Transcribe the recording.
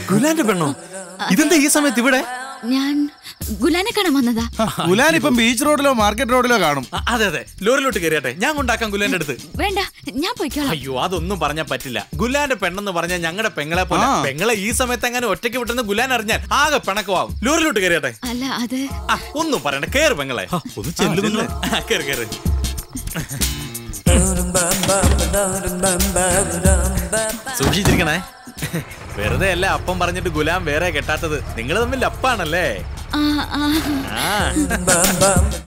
ഗുലാന്റെ പെണ്ണോ ഇതെന്താ ഈ സമയത്ത് ഇവിടെ ഞാൻ ഗുലാനെ കാണാൻ വന്നതാ ഗുലാൻ ഇപ്പം ബീച്ച് റോഡിലോ മാർക്കറ്റ് റോഡിലോ കാണും ആ, അതെ അതെ ലോറിലോട്ട് കയറിയാട്ടെ ഞാൻ കൊണ്ടാക്കാം ഗുലാന്റെ അടുത്ത് വേണ്ട ഞാൻ പോയിക്കോളാം അയ്യോ അതൊന്നും പറഞ്ഞാൽ പറ്റില്ല ഗുലാന്റെ പെണ്ണെന്ന് പറഞ്ഞാൽ ഞങ്ങളുടെ പെങ്ങളെ പോലെ ആ. പെങ്ങളെ ഈ സമയത്ത് അങ്ങനെ ഒറ്റയ്ക്ക് വിട്ടെന്ന് ഗുലാൻ അറിഞ്ഞാൽ ആകെ പിണക്കമാവും ലോറിലോട്ട് കയറിയാട്ടെ അല്ല അത് ആ ഒന്നും പറയണ്ട കേറ് പെങ്ങളെ ഒന്ന് ചെല്ലു നിങ്ങള്. ആ, കേറ് കേറ് സൂക്ഷിച്ചിരിക്കണേ വെറുതെ അല്ല അപ്പം പറഞ്ഞിട്ട് ഗുലാം വേറെ കെട്ടാത്തത് നിങ്ങൾ തമ്മിൽ അപ്പാണല്ലേ ആ ആ ആ